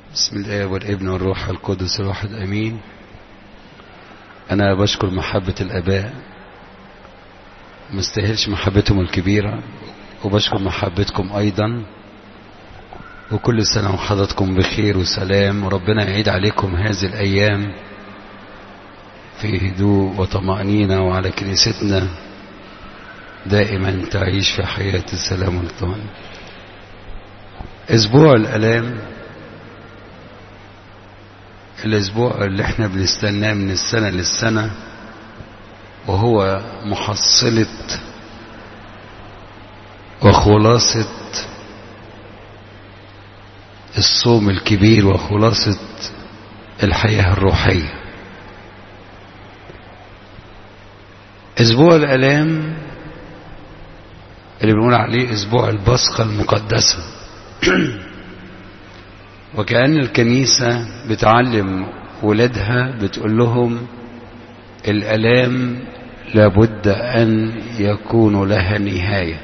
بسم الله والابن والروح القدس الواحد امين انا بشكر محبة الاباء مستاهلش محبتهم الكبيرة وبشكر محبتكم ايضا وكل سنة وحضرتكم بخير وسلام وربنا يعيد عليكم هذه الايام في هدوء وطمأنينة وعلى كنيستنا دائما تعيش في حياة السلام والطمأنينة اسبوع الالام الاسبوع اللي احنا بنستناه من السنة للسنة وهو محصلة وخلاصة الصوم الكبير وخلاصة الحياة الروحية اسبوع الالام اللي بنقول عليه اسبوع البصقة المقدسة وكأن الكنيسة بتعلم ولادها بتقول لهم الألام لابد أن يكون لها نهاية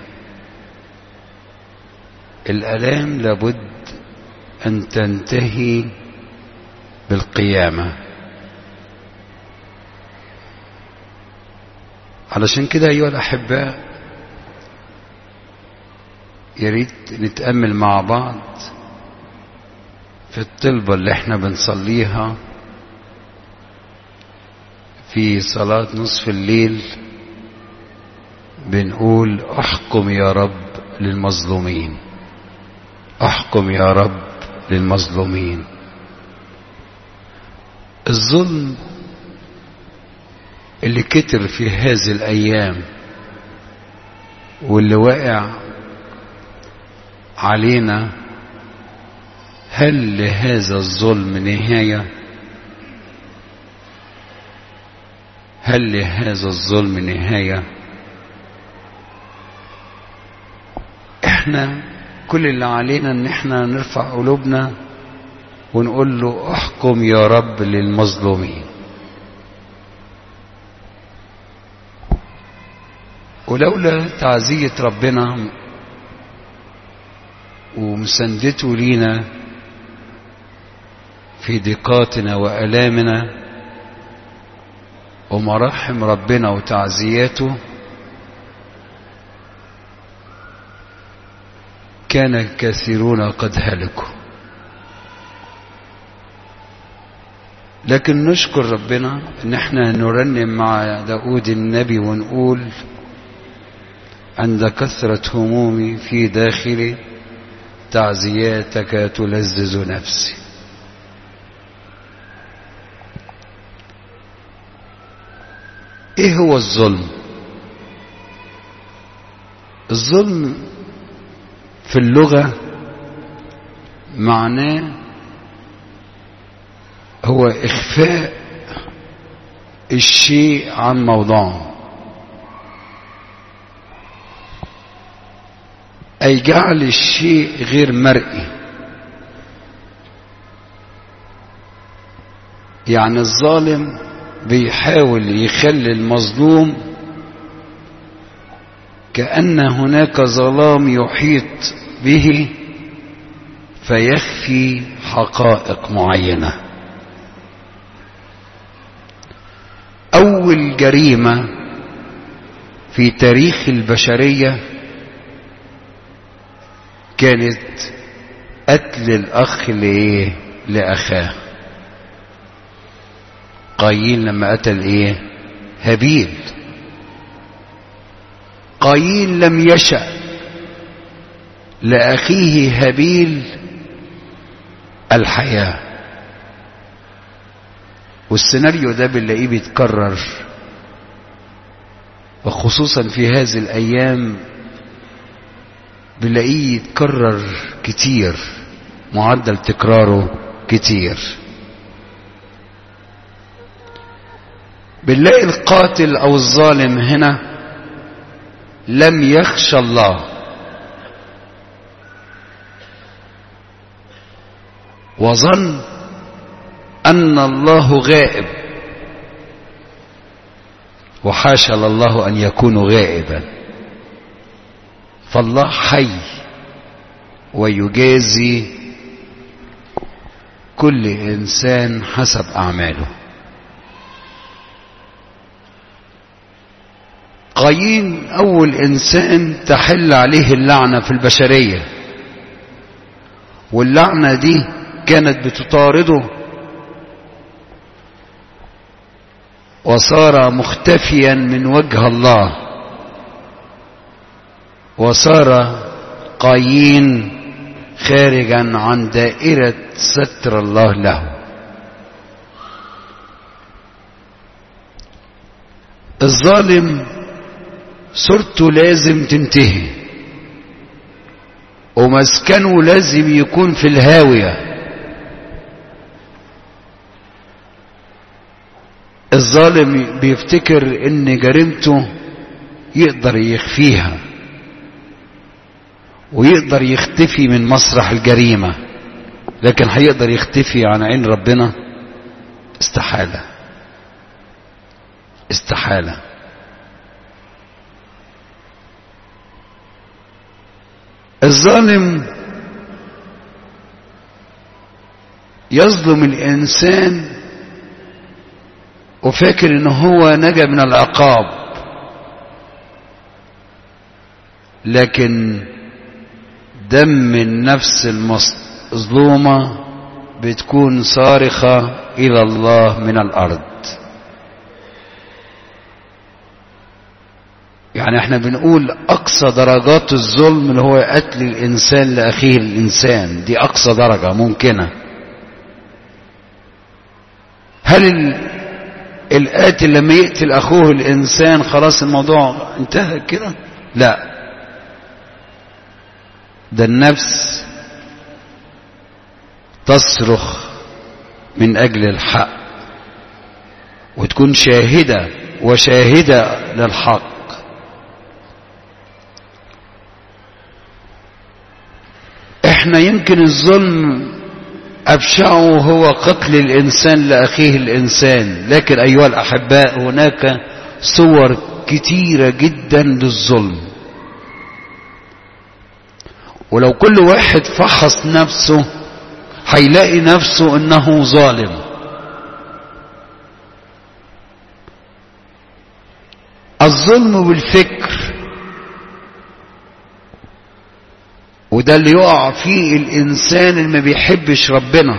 الألام لابد أن تنتهي بالقيامة علشان كده أيها الأحباء يريد نتأمل مع بعض في الطلبة اللي احنا بنصليها في صلاة نصف الليل بنقول احكم يا رب للمظلومين احكم يا رب للمظلومين الظلم اللي كتر في هذه الايام واللي واقع علينا هل لهذا الظلم نهاية هل لهذا الظلم نهاية احنا كل اللي علينا ان احنا نرفع قلوبنا ونقول له احكم يا رب للمظلومين ولولا تعزية ربنا ومساندته لينا في ضيقاتنا وألامنا ومراحم ربنا وتعزياته كان كثيرون قد هلكوا لكن نشكر ربنا ان احنا نرنم مع داود النبي ونقول عند كثرة همومي في داخلي تعزياتك تلذذ نفسي ايه هو الظلم الظلم في اللغة معناه هو اخفاء الشيء عن موضعه اي جعل الشيء غير مرئي يعني الظالم بيحاول يخلي المظلوم كأن هناك ظلام يحيط به فيخفي حقائق معينة أول جريمة في تاريخ البشرية كانت قتل الأخ لإيه؟ لأخاه قايين لما قتل ايه هابيل قايين لم يشأ لأخيه هابيل الحياة والسيناريو ده بنلاقيه بيتكرر وخصوصا في هذه الأيام بنلاقيه يتكرر كتير معدل تكراره كتير بنلاقي القاتل او الظالم هنا لم يخشى الله وظن ان الله غائب وحاشا لله ان يكون غائبا فالله حي ويجازي كل إنسان حسب أعماله قايين أول إنسان تحل عليه اللعنة في البشرية واللعنة دي كانت بتطارده وصار مختفيا من وجه الله وصار قايين خارجا عن دائرة ستر الله له الظالم صورته لازم تنتهي ومسكنه لازم يكون في الهاوية الظالم بيفتكر ان جريمته يقدر يخفيها ويقدر يختفي من مسرح الجريمة لكن هيقدر يختفي عن عين ربنا استحالة استحالة الظالم يظلم الإنسان وفاكر ان هو نجا من العقاب لكن دم النفس المظلومة بتكون صارخة إلى الله من الأرض يعني احنا بنقول أقصى درجات الظلم اللي هو قتل الإنسان لأخيه الإنسان دي أقصى درجة ممكنة هل القاتل لما يقتل أخوه الإنسان خلاص الموضوع انتهى كده لا ده النفس تصرخ من أجل الحق وتكون شاهدة وشاهدة للحق احنا يمكن الظلم أبشعه هو قتل الإنسان لأخيه الإنسان لكن أيها الأحباء هناك صور كتيرة جدا للظلم ولو كل واحد فحص نفسه هيلاقي نفسه انه ظالم الظلم بالفكر وده اللي يقع فيه الانسان اللي ما بيحبش ربنا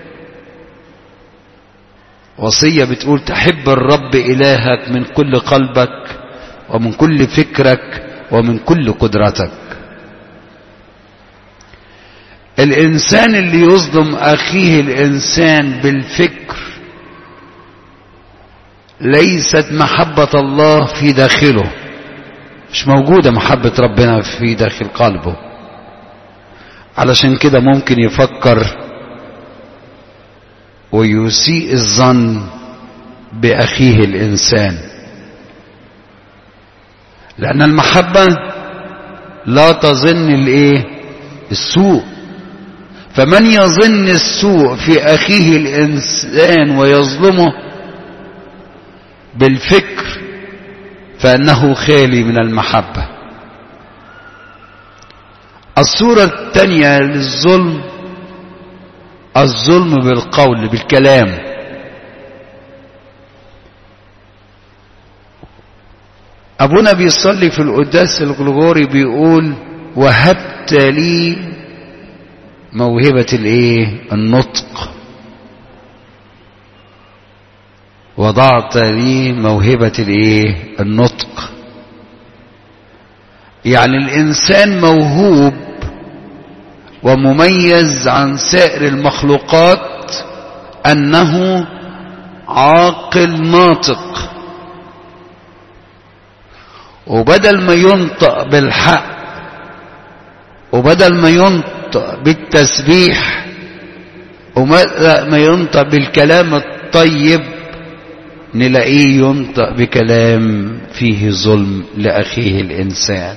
وصية بتقول تحب الرب إلهك من كل قلبك ومن كل فكرك ومن كل قدرتك الإنسان اللي يظلم أخيه الإنسان بالفكر ليست محبة الله في داخله مش موجودة محبة ربنا في داخل قلبه علشان كده ممكن يفكر ويسيء الظن بأخيه الإنسان لأن المحبة لا تظن الإيه السوء فمن يظن السوء في أخيه الإنسان ويظلمه بالفكر فأنه خالي من المحبة الصورة الثانية للظلم الظلم بالقول بالكلام أبونا بيصلي في القداس الغلغوري بيقول وهبت لي موهبة الايه النطق وضعت لي موهبة الايه النطق يعني الانسان موهوب ومميز عن سائر المخلوقات انه عاقل ناطق وبدل ما ينطق بالحق وبدل ما ينطق بالتسبيح وما ينطق بالكلام الطيب نلاقيه ينطق بكلام فيه ظلم لأخيه الإنسان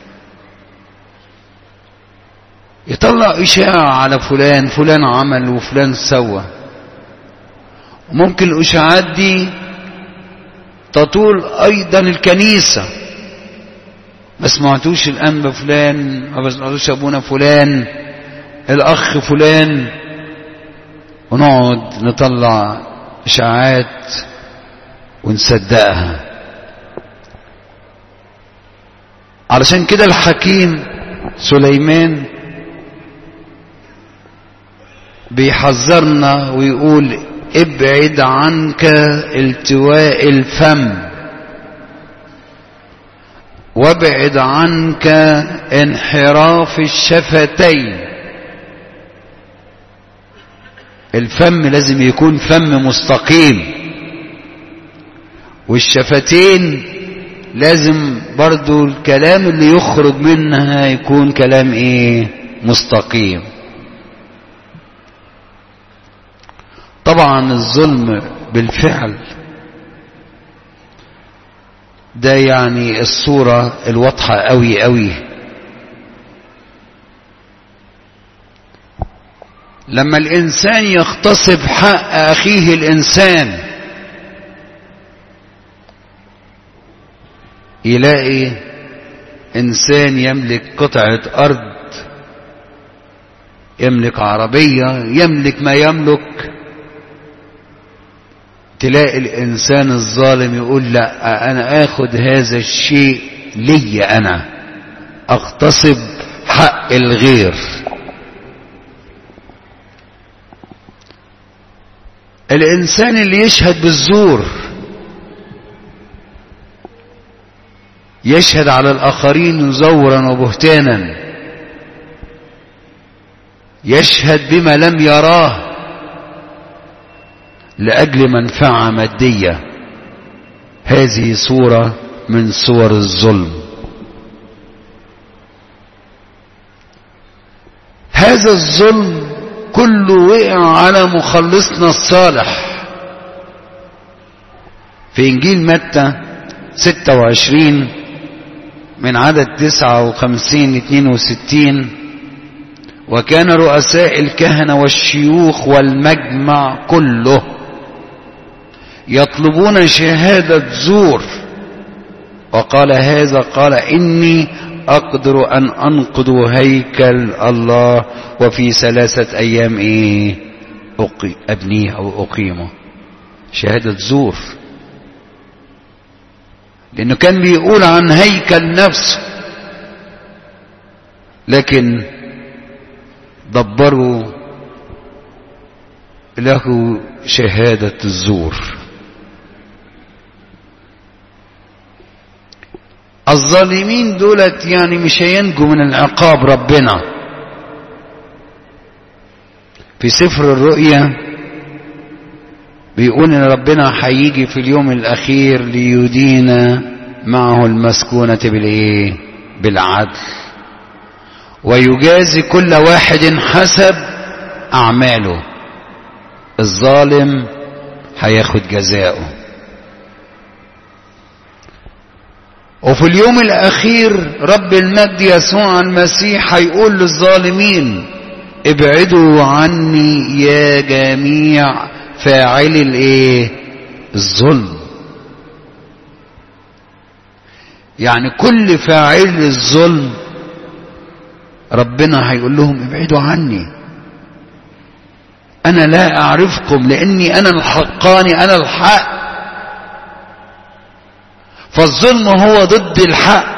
يطلع إشاعة على فلان فلان عمل وفلان سوى ممكن الإشاعات دي تطول أيضا الكنيسة ما سمعتوش الأنبا فلان ما سمعتوش أبونا فلان الأخ فلان ونقعد نطلع اشاعات ونصدقها علشان كده الحكيم سليمان بيحذرنا ويقول ابعد عنك التواء الفم وابعد عنك انحراف الشفتين الفم لازم يكون فم مستقيم والشفتين لازم برضو الكلام اللي يخرج منها يكون كلام ايه مستقيم طبعا الظلم بالفعل ده يعني الصورة الواضحة قوي قوي لما الإنسان يغتصب حق أخيه الإنسان يلاقي إنسان يملك قطعة أرض يملك عربية يملك ما يملك تلاقي الإنسان الظالم يقول لا أنا آخد هذا الشيء لي أنا أغتصب حق الغير الإنسان اللي يشهد بالزور يشهد على الآخرين زورا وبهتانا يشهد بما لم يراه لأجل منفعة مادية هذه صورة من صور الظلم هذا الظلم كله وقع على مخلصنا الصالح في إنجيل متى 26 من عدد 59 62 وكان رؤساء الكهنة والشيوخ والمجمع كله يطلبون شهادة زور وقال هذا قال إني أقدر أن أنقض هيكل الله وفي ثلاثة أيام إيه أقي أبنيه أو أقيمه شهادة زور لأنه كان بيقول عن هيكل نفسه لكن دبروا له شهادة الزور الظالمين دولت يعني مش هينجوا من العقاب ربنا في سفر الرؤيا بيقول ان ربنا هيجي في اليوم الاخير ليدين معه المسكونة بالايه بالعدل ويجازي كل واحد حسب اعماله الظالم هياخد جزاؤه وفي اليوم الاخير رب المجد يسوع المسيح هيقول للظالمين ابعدوا عني يا جميع فاعلي الايه الظلم يعني كل فاعل الظلم ربنا هيقول لهم ابعدوا عني انا لا اعرفكم لاني انا الحقاني انا الحق فالظلم هو ضد الحق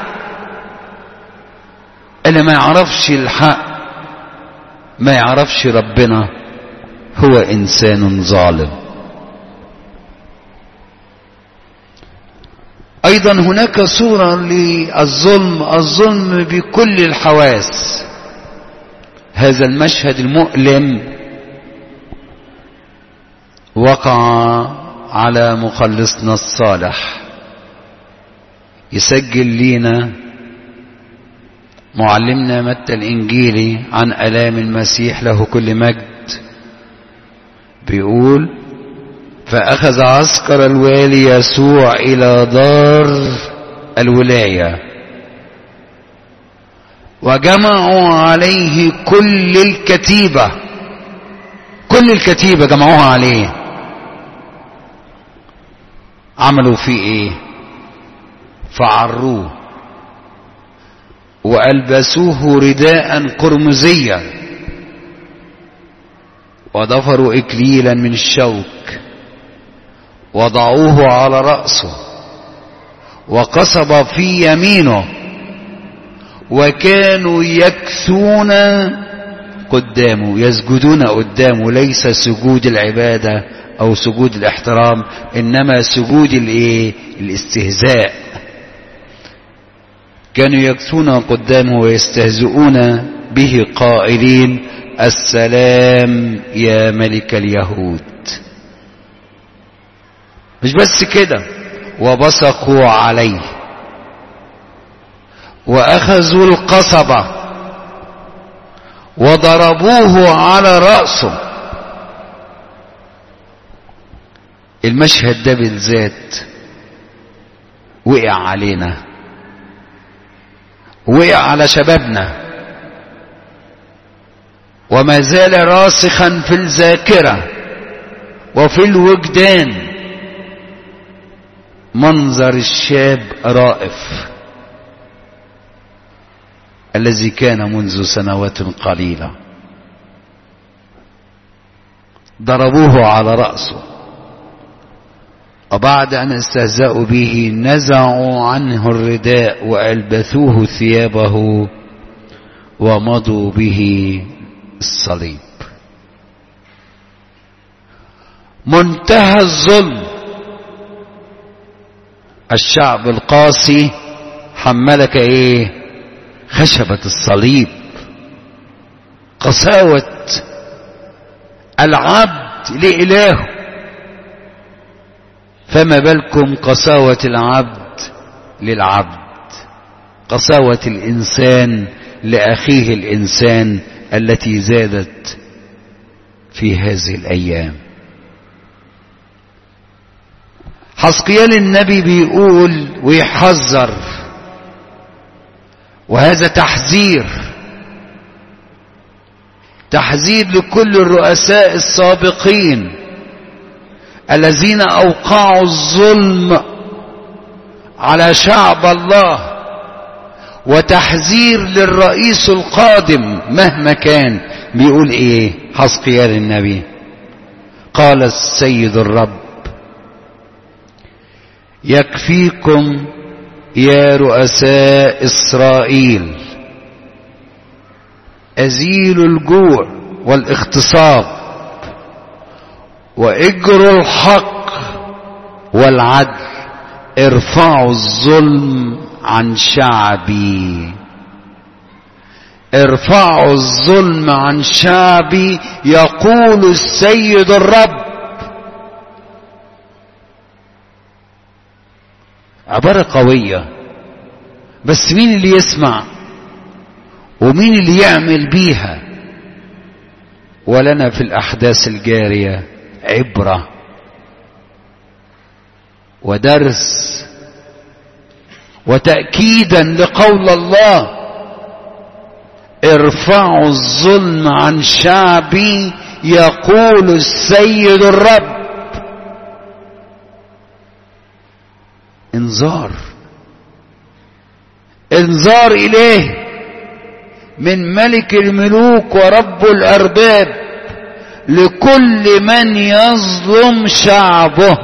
اللي ما يعرفش الحق ما يعرفش ربنا هو انسان ظالم ايضا هناك صورة للظلم الظلم بكل الحواس هذا المشهد المؤلم وقع على مخلصنا الصالح يسجل لينا معلمنا متى الانجيلي عن الام المسيح له كل مجد بيقول فاخذ عسكر الوالي يسوع الى دار الولايه وجمعوا عليه كل الكتيبه كل الكتيبه جمعوها عليه عملوا فيه ايه فعروه وألبسوه رداء قرمزيا وضفروا إكليلا من الشوك وضعوه على رأسه وقصب في يمينه وكانوا يكثون قدامه يسجدون قدامه ليس سجود العبادة أو سجود الاحترام إنما سجود الايه الاستهزاء كانوا يكثون قدامه ويستهزئون به قائلين السلام يا ملك اليهود مش بس كده وبصقوا عليه واخذوا القصبة وضربوه على رأسه المشهد ده بالذات وقع علينا وقع على شبابنا وما زال راسخا في الذاكرة وفي الوجدان منظر الشاب رائف الذي كان منذ سنوات قليلة ضربوه على رأسه وبعد أن استهزأوا به نزعوا عنه الرداء وألبثوه ثيابه ومضوا به الصليب منتهى الظلم الشعب القاسي حملك ايه خشبة الصليب قساوة العبد لإلهه فما بالكم قساوة العبد للعبد قساوة الإنسان لأخيه الإنسان التي زادت في هذه الأيام حسقيال النبي بيقول ويحذر وهذا تحذير تحذير لكل الرؤساء السابقين الذين اوقعوا الظلم على شعب الله وتحذير للرئيس القادم مهما كان بيقول ايه حسقيال النبي قال السيد الرب يكفيكم يا رؤساء اسرائيل ازيلوا الجوع والاغتصاب واجروا الحق والعدل ارفعوا الظلم عن شعبي ارفعوا الظلم عن شعبي يقول السيد الرب عبارة قوية بس مين اللي يسمع ومين اللي يعمل بيها ولنا في الأحداث الجارية عبرة ودرس وتأكيدا لقول الله ارفعوا الظلم عن شعبي يقول السيد الرب انذار انذار اليه من ملك الملوك ورب الارباب لكل من يظلم شعبه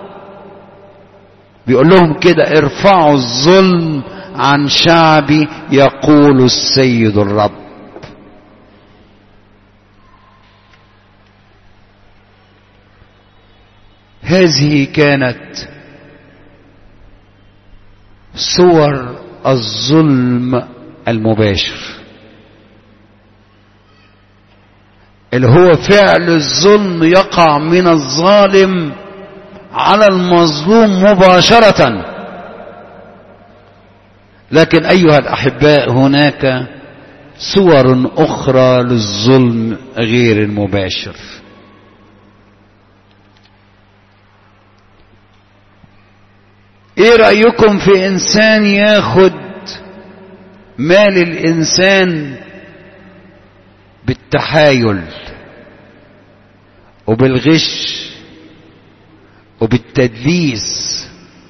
بيقول لهم كده ارفعوا الظلم عن شعبي يقول السيد الرب هذه كانت صور الظلم المباشر اللي هو فعل الظلم يقع من الظالم على المظلوم مباشرة لكن أيها الأحباء هناك صور أخرى للظلم غير المباشر ايه رأيكم في انسان ياخد مال الانسان بالتحايل وبالغش وبالتدليس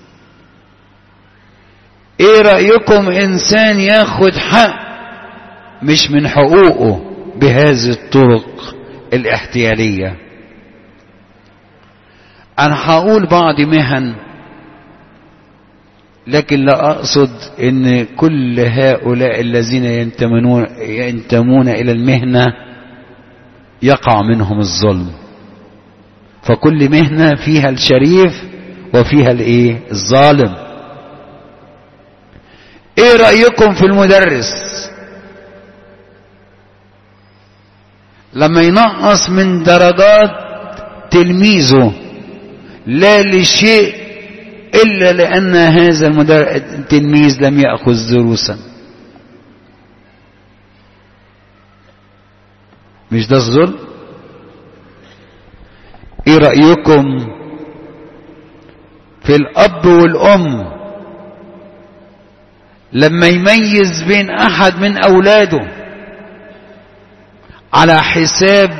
ايه رأيكم انسان ياخد حق مش من حقوقه بهذه الطرق الاحتيالية انا هقول بعض مهن لكن لا اقصد ان كل هؤلاء الذين ينتمون, ينتمون الى المهنة يقع منهم الظلم فكل مهنة فيها الشريف وفيها الايه الظالم ايه رأيكم في المدرس لما ينقص من درجات تلميذه لا لشيء إلا لأن هذا التلميذ لم يأخذ دروسا مش ده الظلم ايه رأيكم في الأب والأم لما يميز بين أحد من أولاده على حساب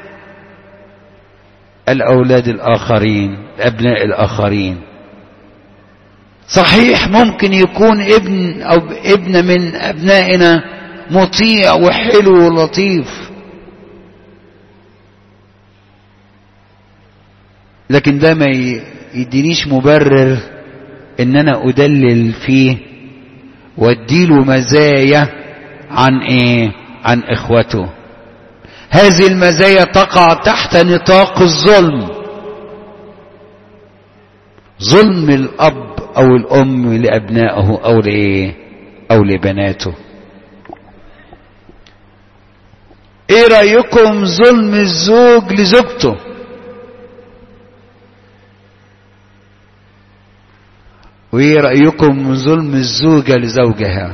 الأولاد الآخرين أبناء الآخرين صحيح ممكن يكون ابن أو ابن من أبنائنا مطيع وحلو ولطيف لكن ده ما يدينيش مبرر ان انا ادلل فيه واديله مزايا عن ايه عن اخوته هذه المزايا تقع تحت نطاق الظلم ظلم الاب او الام لابنائه او لايه او لبناته ايه رايكم ظلم الزوج لزوجته وايه رايكم ظلم الزوجه لزوجها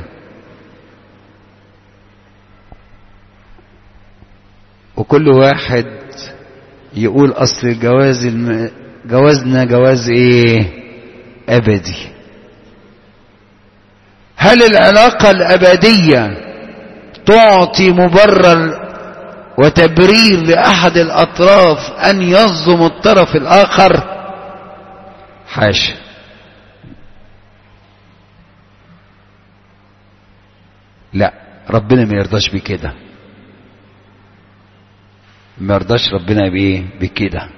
وكل واحد يقول اصل الجواز الم... جوازنا جواز ايه ابدي هل العلاقه الابديه تعطي مبرر وتبرير لاحد الاطراف ان يظلم الطرف الاخر حاشا لا ربنا ما يرضاش بكده ما يرضاش ربنا بايه بكده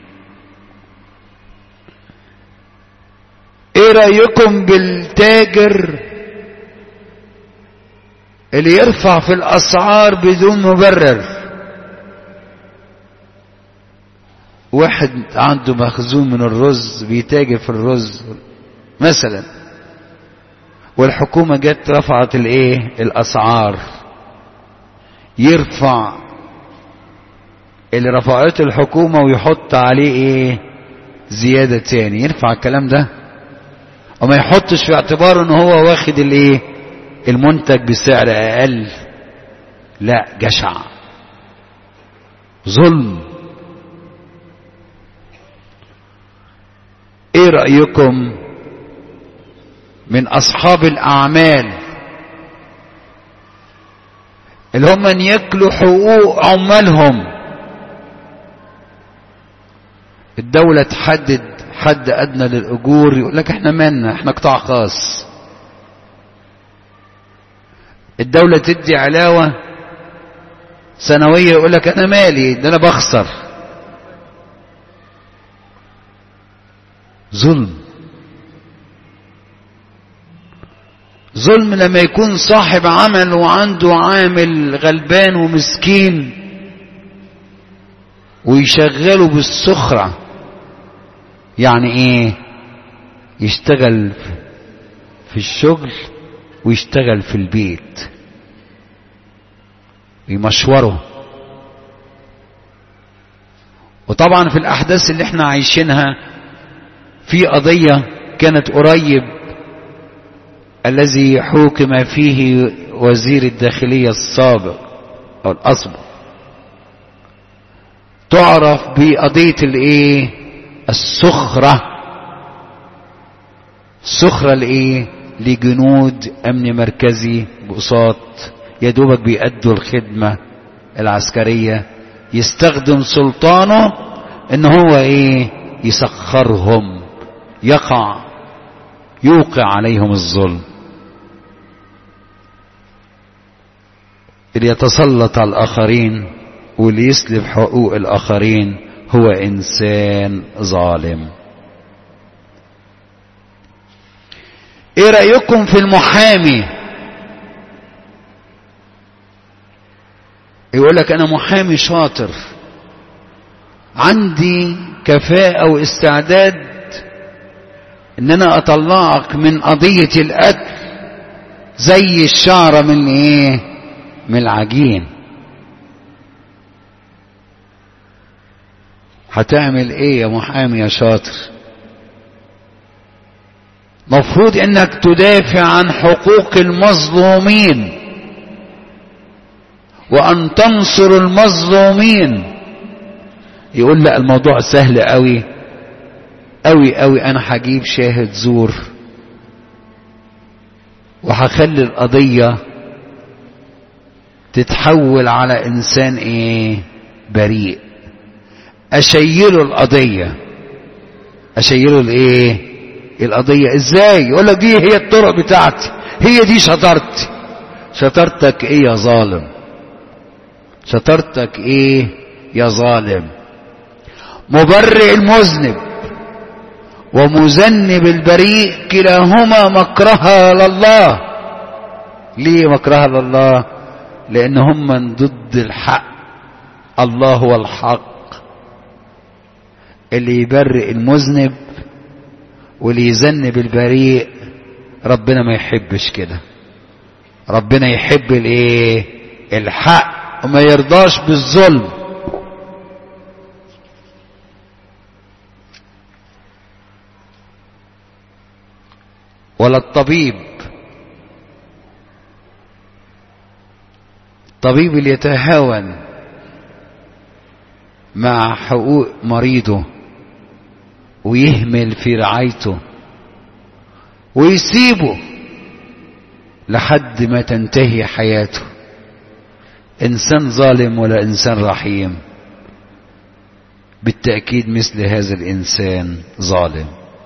ايه رايكم بالتاجر اللي يرفع في الاسعار بدون مبرر واحد عنده مخزون من الرز بيتاجر في الرز مثلا والحكومة جت رفعت الايه الاسعار يرفع اللي رفعته الحكومة ويحط عليه ايه زيادة تاني ينفع الكلام ده وما يحطش في اعتباره ان هو واخد الايه المنتج بسعر اقل لا جشع ظلم ايه رأيكم من اصحاب الاعمال اللي هم ان ياكلوا حقوق عمالهم الدولة تحدد حد ادنى للاجور يقول لك احنا مالنا احنا قطاع خاص الدولة تدي علاوة سنوية يقول لك انا مالي ده انا بخسر ظلم ظلم لما يكون صاحب عمل وعنده عامل غلبان ومسكين ويشغله بالسخرة يعني ايه يشتغل في الشغل ويشتغل في البيت يمشوره وطبعا في الاحداث اللي احنا عايشينها في قضية كانت قريب الذي حوكم فيه وزير الداخلية السابق أو الأسبق تعرف بقضية الايه السخرة السخرة الايه لجنود امن مركزي بقساط يا دوبك بيأدوا الخدمة العسكرية يستخدم سلطانه ان هو ايه يسخرهم يقع يوقع عليهم الظلم اللي يتسلط على الآخرين واللي يسلب حقوق الآخرين هو إنسان ظالم ايه رأيكم في المحامي يقول لك انا محامي شاطر عندي كفاءة واستعداد ان انا اطلعك من قضية القتل زي الشعرة من ايه من العجين هتعمل ايه يا محامي يا شاطر مفروض انك تدافع عن حقوق المظلومين وان تنصر المظلومين يقول لا الموضوع سهل قوي قوي قوي انا هجيب شاهد زور وهخلي القضية تتحول على انسان ايه بريء اشيله القضية اشيله الايه القضية ازاي يقول لك دي هي الطرق بتاعتي هي دي شطارتي شطارتك ايه يا ظالم شطارتك ايه يا ظالم مبرئ المذنب ومذنب البريء كلاهما مكرها لله ليه مكرها لله لان هم من ضد الحق الله هو الحق اللي يبرئ المذنب واللي يذنب البريء ربنا ما يحبش كده ربنا يحب الايه الحق وما يرضاش بالظلم ولا الطبيب الطبيب اللي يتهاون مع حقوق مريضه ويهمل في رعايته ويسيبه لحد ما تنتهي حياته انسان ظالم ولا انسان رحيم بالتاكيد مثل هذا الانسان ظالم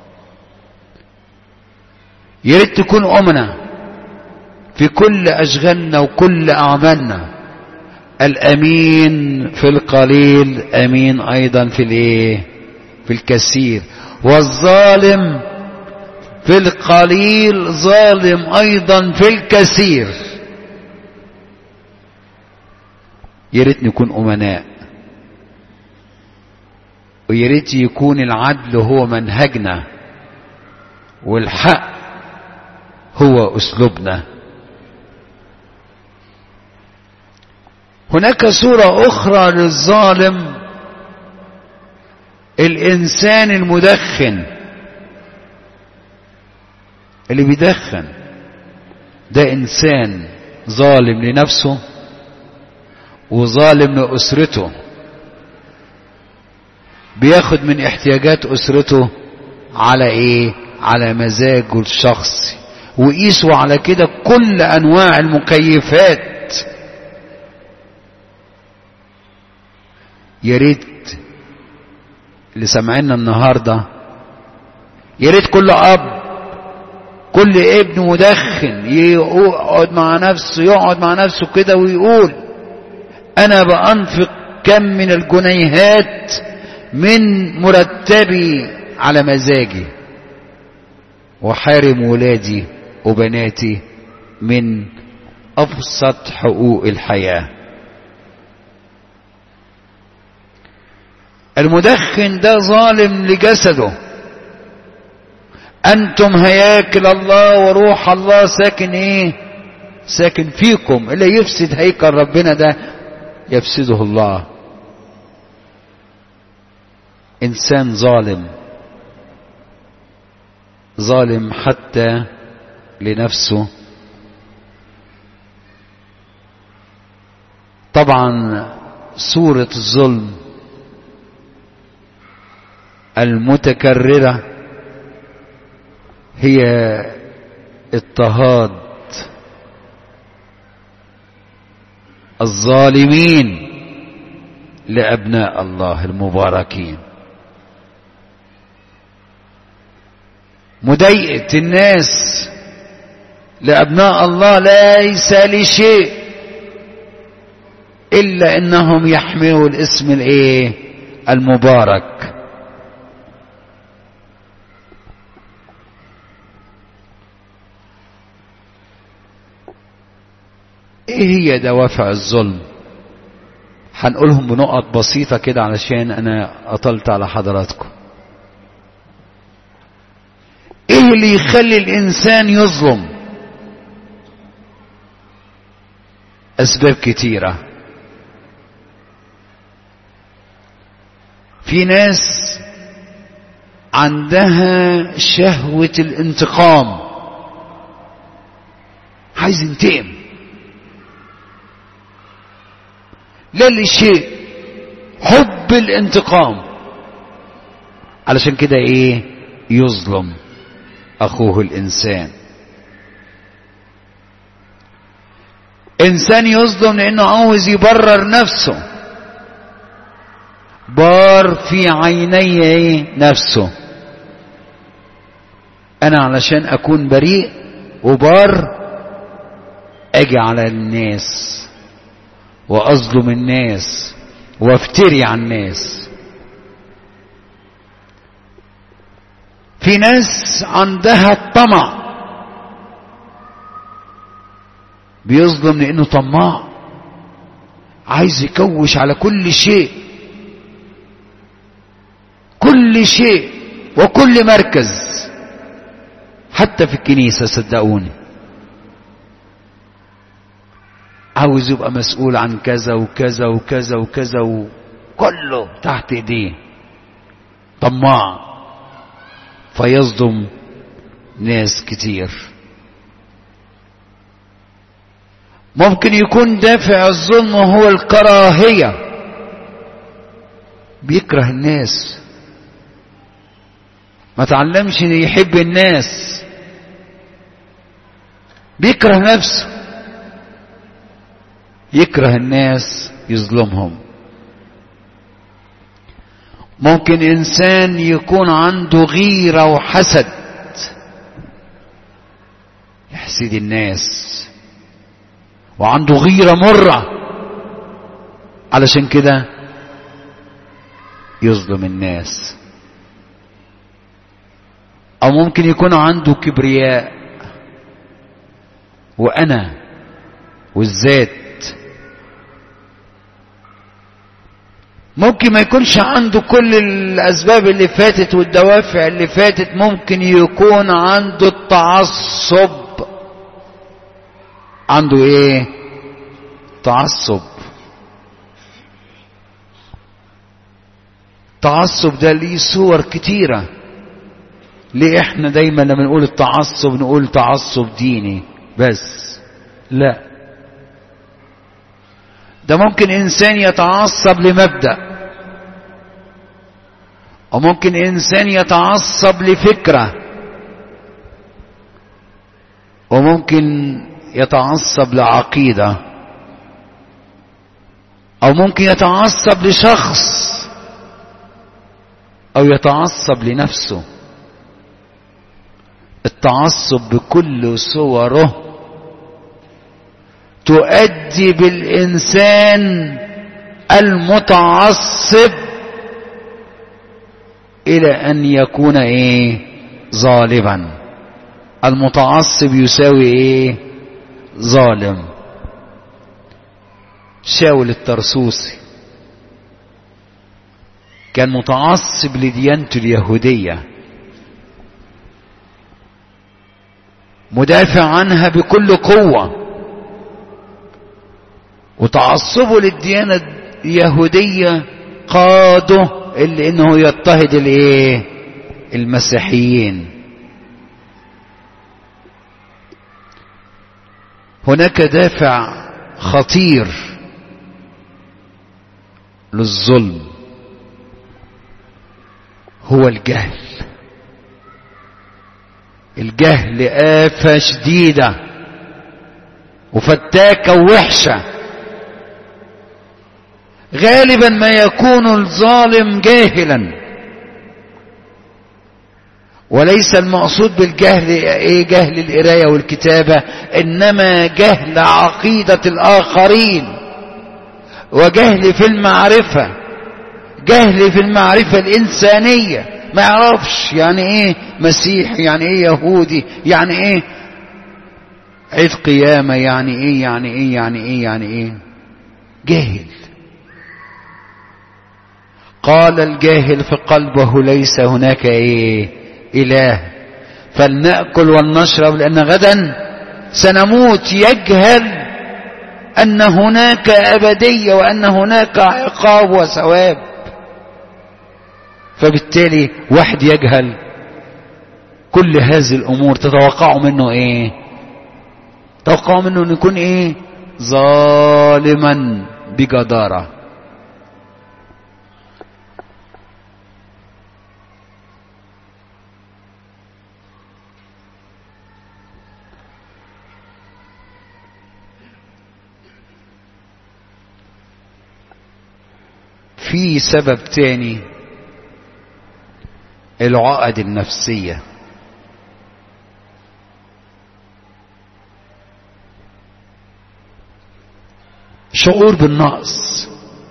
يا ريت تكون امنا في كل اشغالنا وكل اعمالنا الامين في القليل امين ايضا في الايه في الكثير والظالم في القليل ظالم ايضا في الكثير يا ريت نكون امناء ويا ريت يكون العدل هو منهجنا والحق هو اسلوبنا هناك صوره اخرى للظالم الانسان المدخن اللي بيدخن ده انسان ظالم لنفسه وظالم لاسرته بياخد من احتياجات اسرته على ايه على مزاجه الشخصي وقيسوا على كده كل انواع المكيفات يا ريت اللي سمعنا النهارده يا ريت كل اب كل ابن مدخن يقعد مع نفسه يقعد مع نفسه كده ويقول انا بانفق كم من الجنيهات من مرتبي على مزاجي وحارم ولادي وبناتي من ابسط حقوق الحياه المدخن ده ظالم لجسده انتم هياكل الله وروح الله ساكن ايه ساكن فيكم اللي يفسد هيكل ربنا ده يفسده الله انسان ظالم ظالم حتى لنفسه طبعا صورة الظلم المتكررة هي اضطهاد الظالمين لأبناء الله المباركين مضايقة الناس لأبناء الله ليس لشيء إلا إنهم يحملوا الاسم الإيه المبارك ايه هي دوافع الظلم هنقولهم بنقط بسيطة كده علشان انا اطلت على حضراتكم ايه اللي يخلي الانسان يظلم اسباب كتيرة في ناس عندها شهوة الانتقام عايز ينتقم لا لشيء حب الانتقام علشان كده ايه يظلم اخوه الانسان انسان يظلم لانه عاوز يبرر نفسه بار في عيني ايه نفسه انا علشان اكون بريء وبار اجي على الناس واظلم الناس وافتري على الناس في ناس عندها الطمع بيظلم لانه طماع عايز يكوش على كل شيء كل شيء وكل مركز حتى في الكنيسة صدقوني عاوز يبقى مسؤول عن كذا وكذا وكذا وكذا وكله تحت ايديه طماع فيصدم ناس كتير ممكن يكون دافع الظلم هو الكراهية بيكره الناس ما تعلمش ان يحب الناس بيكره نفسه يكره الناس يظلمهم ممكن انسان يكون عنده غيرة وحسد يحسد الناس وعنده غيرة مرة علشان كده يظلم الناس او ممكن يكون عنده كبرياء وانا والذات ممكن ما يكونش عنده كل الاسباب اللي فاتت والدوافع اللي فاتت ممكن يكون عنده التعصب عنده ايه تعصب التعصب ده ليه صور كتيرة ليه احنا دايما لما نقول التعصب نقول تعصب ديني بس لا ده ممكن انسان يتعصب لمبدأ او ممكن انسان يتعصب لفكرة وممكن يتعصب لعقيدة او ممكن يتعصب لشخص او يتعصب لنفسه التعصب بكل صوره تؤدي بالإنسان المتعصب إلى أن يكون إيه ظالما المتعصب يساوي إيه ظالم شاول الترسوسي كان متعصب لديانته اليهودية مدافع عنها بكل قوه وتعصبه للديانة اليهودية قاده اللي انه يضطهد الايه المسيحيين هناك دافع خطير للظلم هو الجهل الجهل آفة شديدة وفتاكة ووحشة غالبا ما يكون الظالم جاهلا وليس المقصود بالجهل ايه جهل القرايه والكتابه انما جهل عقيده الاخرين وجهل في المعرفة جهل في المعرفة الإنسانية ما يعرفش يعني ايه مسيح يعني ايه يهودي يعني ايه عيد قيامة يعني ايه يعني ايه يعني ايه يعني ايه جاهل قال الجاهل في قلبه ليس هناك ايه اله فلنأكل ولنشرب لأن غدا سنموت يجهل أن هناك أبدية وأن هناك عقاب وثواب فبالتالي واحد يجهل كل هذه الأمور تتوقعوا منه إيه توقعوا منه أن يكون إيه ظالما بجدارة في سبب تاني العقد النفسية شعور بالنقص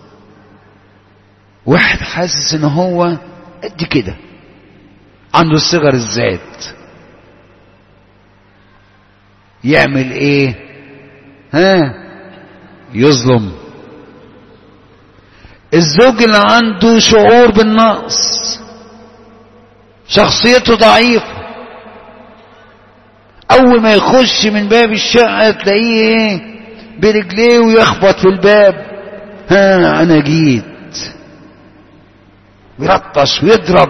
واحد حاسس ان هو قد كده عنده صغر الذات يعمل ايه ها يظلم الزوج اللي عنده شعور بالنقص شخصيته ضعيفة أول ما يخش من باب الشقة تلاقيه إيه برجليه ويخبط في الباب ها أنا جيت ويرطش ويضرب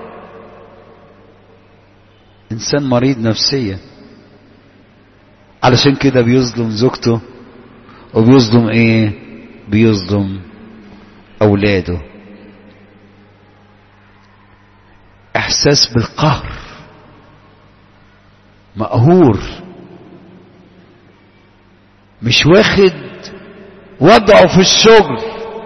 إنسان مريض نفسيا علشان كده بيظلم زوجته وبيظلم إيه بيظلم أولاده إحساس بالقهر مقهور مش واخد وضعه في الشغل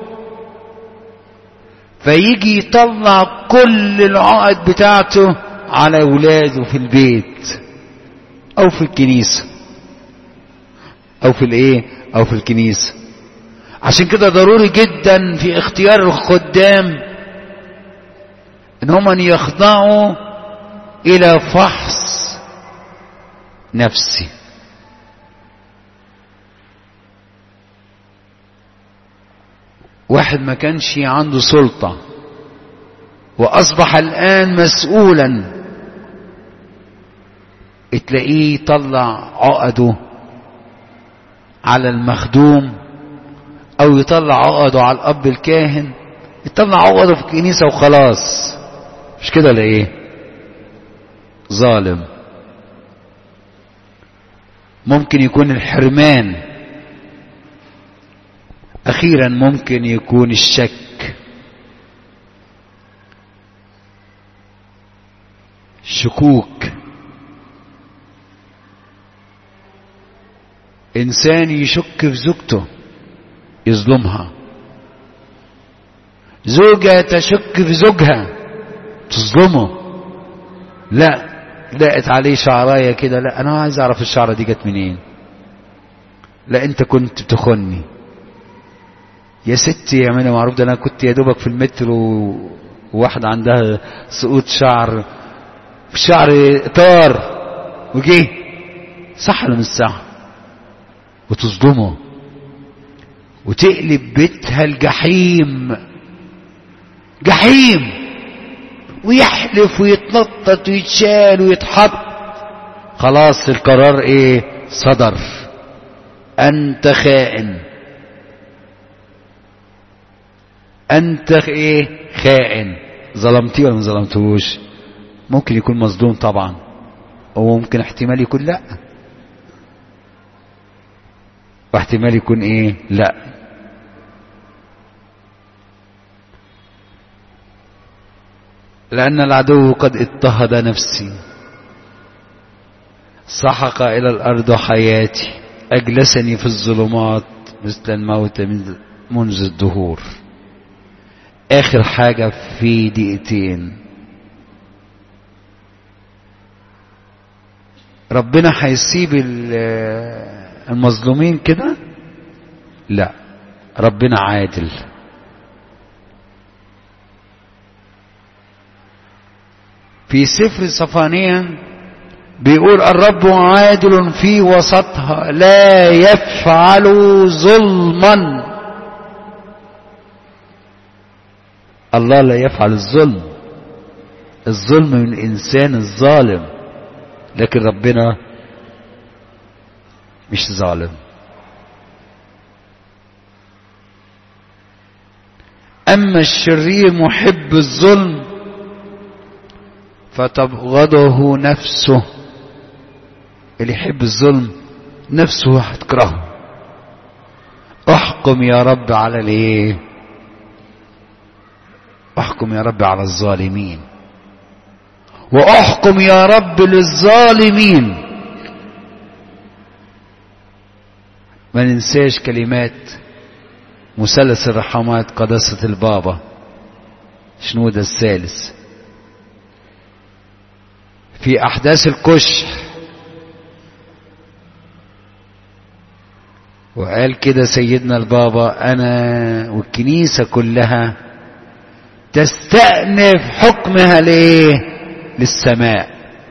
فيجي يطلع كل العقد بتاعته على أولاده في البيت أو في الكنيسة أو في الإيه أو في الكنيسة عشان كده ضروري جدا في اختيار الخدام ان هم يخضعوا الى فحص نفسي واحد ما كانش عنده سلطة واصبح الان مسؤولا تلاقيه يطلع عقده على المخدوم او يطلع عقده على الاب الكاهن يطلع عقده في الكنيسة وخلاص مش كده ولا ايه ظالم ممكن يكون الحرمان اخيرا ممكن يكون الشك شكوك انسان يشك في زوجته يظلمها زوجة تشك في زوجها تظلمه لا لقت عليه شعرايه كده لا انا عايز اعرف الشعره دي جت منين لا انت كنت بتخني يا ستي يا منى معروف ده انا كنت يا دوبك في المترو وواحده عندها سقوط شعر شعر طار وجه صح ولا مش صح وتصدمه وتقلب بيتها الجحيم جحيم ويحلف ويتنطط ويتشال ويتحط خلاص القرار ايه صدر انت خائن انت ايه خائن ظلمتيه ولا ما ظلمتوش ممكن يكون مظلوم طبعا وممكن احتمال يكون لا واحتمال يكون ايه لا لأن العدو قد اضطهد نفسي سحق إلى الأرض حياتي أجلسني في الظلمات مثل الموت منذ الدهور آخر حاجة في دقيقتين ربنا هيسيب المظلومين كده لا ربنا عادل في سفر صفانيا بيقول الرب عادل في وسطها لا يفعل ظلما الله لا يفعل الظلم الظلم من الانسان الظالم لكن ربنا مش ظالم اما الشرير محب الظلم فتبغضه نفسه اللي يحب الظلم نفسه هتكرهه احكم يا رب على الايه احكم يا رب على الظالمين واحكم يا رب للظالمين ما ننساش كلمات مثلث الرحمات قداسة البابا شنودة الثالث في أحداث الكشح وقال كده سيدنا البابا أنا والكنيسة كلها تستأنف حكمها ليه للسماء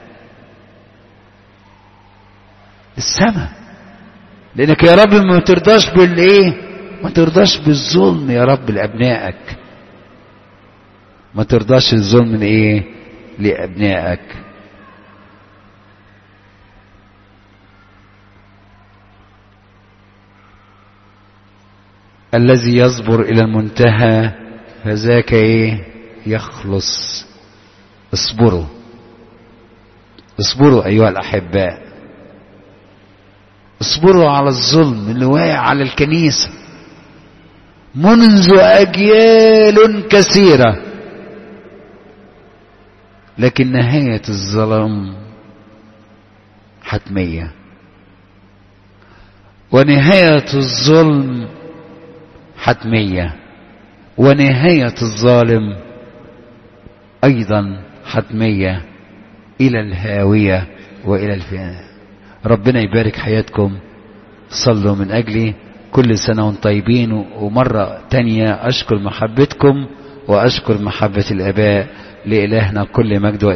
السماء لأنك يا رب ما ترضاش بالإيه ما ترضاش بالظلم يا رب لأبنائك ما ترضاش الظلم لإيه لأبنائك الذي يصبر إلى المنتهى فذاك إيه يخلص اصبروا اصبروا أيها الأحباء اصبروا على الظلم اللي واقع على الكنيسة منذ أجيال كثيرة لكن نهاية الظلم حتمية ونهاية الظلم حتمية ونهاية الظالم أيضا حتمية إلى الهاوية وإلى الفناء ربنا يبارك حياتكم صلوا من أجلي كل سنة وانتم طيبين ومرة تانية أشكر محبتكم وأشكر محبة الآباء لإلهنا كل مجد